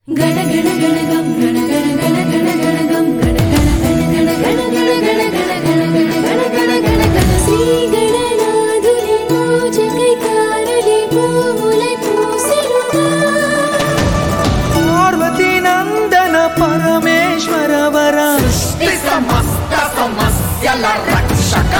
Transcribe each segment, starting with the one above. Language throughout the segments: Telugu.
గణ గణ గణ గం గణ గణ గణ గణ గణ గం గణ గణ గణ గణ గణ గణ గణ గణ గణ గణ గణ గణ శ్రీ గణనాథుని పూజకై కారలి పూలై పూసెనుగా పార్వతీ నందన పరమేశ్వర వర సృష్టి సమస్త సమస్యల రక్షక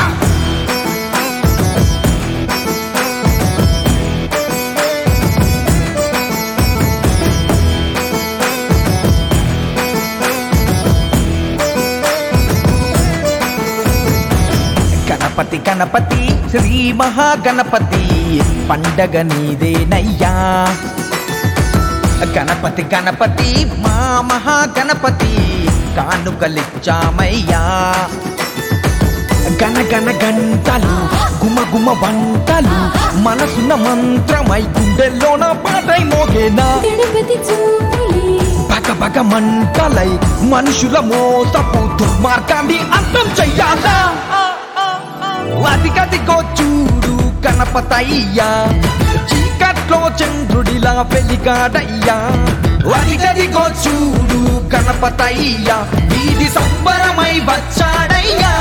గణపతి గణపతి శ్రీ మహాగణపతి పండగ నీదేనయ్యా గణపతి గణపతి మా మహాగణపతి కానుకలిచ్చామయ్యా గణ గణ గంటలు గుమ గుమ వంటలు మనసున్న మంత్రమై గుండెల్లోన పాటై మోగేనా గణపతి చూపులే పగ పగ మంటలై మనుషుల మోసపు దుర్మార్గాన్ని అంతం చెయ్యాలా అదిగదిగో చూడు గణపతయ్యా చీకట్లో చంద్రుడిలా వెలిగాడయ్యా అదిగదిగో చూడు గణపతయ్యా వీధి సంబరమై వచ్చాడయ్యా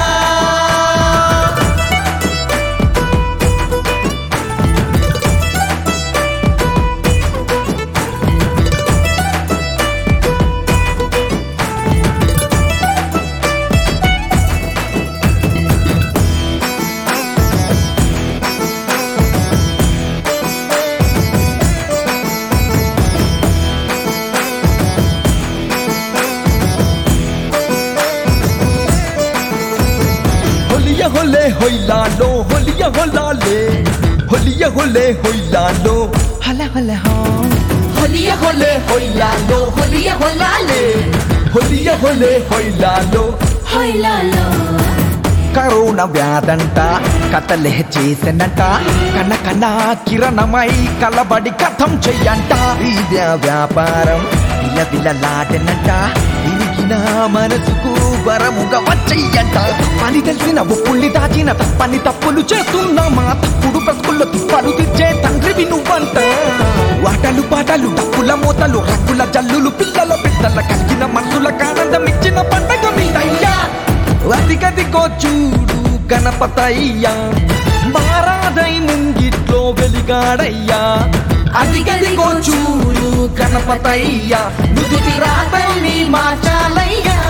హొలియ హొలే హొయ్లాలో హొలియ హొలాలే హొలియ హొలే హొయ్లాలో హల హల హా హొలియ హొలే హొయ్యాలో హొలియ హొలాలే హొలియ హొలే హొయ్లాలో హొయ్లాలో కరోనా వ్యాధంట కథలే చేసనంట కన్న కన్న కిరణమై కలబడి కథం చెయ్యంట ఇదే వ్యాపారం విల విలలాడనంట ఇరిగిన మనసుకు వరముగా వచ్చయ్యంట పని తెలిసిన ఉప్పుల్ని దాచిన తప్పని తప్పులు చేస్తున్నా మా తప్పుడు బ్రతుకుల్లో తిప్పలు తెచ్చే తండ్రివి నువ్వంట వాటలు పాటలు డప్పుల మూతలు రంగుల జల్లులు పిల్లల పిల్లల కలిగిన మనసులకు ఆనందం ఇచ్చిన పండగ మీదయ్యా అదిగదిగో చూడు గణపతయ్యా మారాదై ముంగిట్లో వెలిగాడయ్యా అదిగదిగో చూడు గణపతయ్యా నుదుటి రాతల్ని మార్చాలయ్యా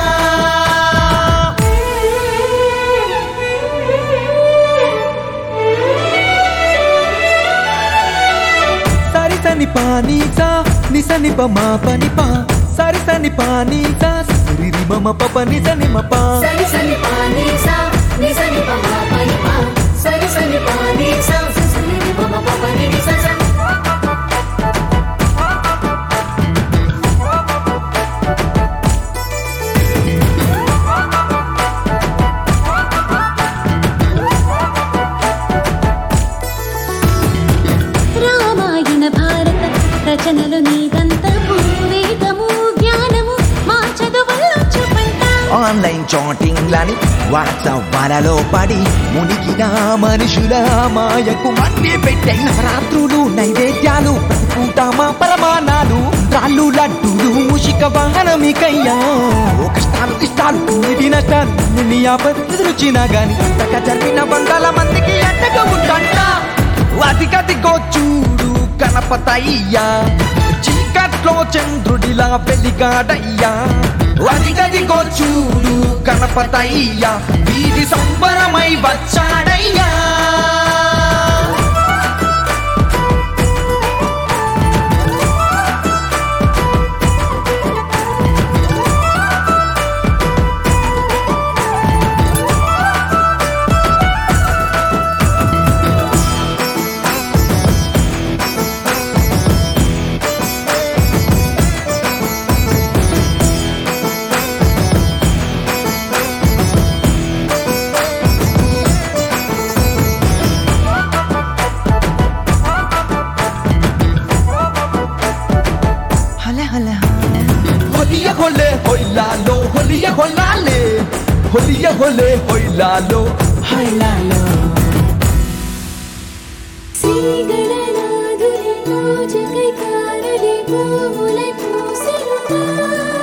సరి సని పానీసా నిసని ప మా పని పా సరి సని పానీసా సిరి మమ పప నిసని మ పా సరి సని పాని సా ని సని ప మా పని పా సరి సని పాని సా సరి ని ప మా ప ని ని సా సా రామాయణ భారత రచనలు నీదంతము వేదము జ్ఞానము మా చదువుల్లో చూపంట ఆన్లైన్ చాటింగ్లని వాట్సాప్లలో పడి మునిగిన మనుషుల మాయకు మట్టి పెట్టే నవరాత్రులు నైవేద్యాలు ప్రతిపూట మా పరమానాలు రాళ్ళు లడ్డూలు ముషిక వాహనమికయ్యా ఓ కష్టాలు ఇష్టాలు ఇవి నష్టాలు నిన్ను ఆపద ఎదురొచ్చినా గాని అంతక జరిగిన వందల మందికి అండగా ఉందంట అదిగదిగో చూడు గణపతయ్యా చీకట్లో చంద్రుడిలా వెలిగాడయ్యా అదిగదిగో చూడు గణపతయ్యా వీధి సంబరమై వచ్చాడయ్యా హల హల హొలియ హొలే హొయ్లాలో హొలియ హొలాలే హొలియ హొలే హొయ్లాలో హైలాలో శ్రీ గణనాథుని పూజకై కారలి పూలై పూసెను రా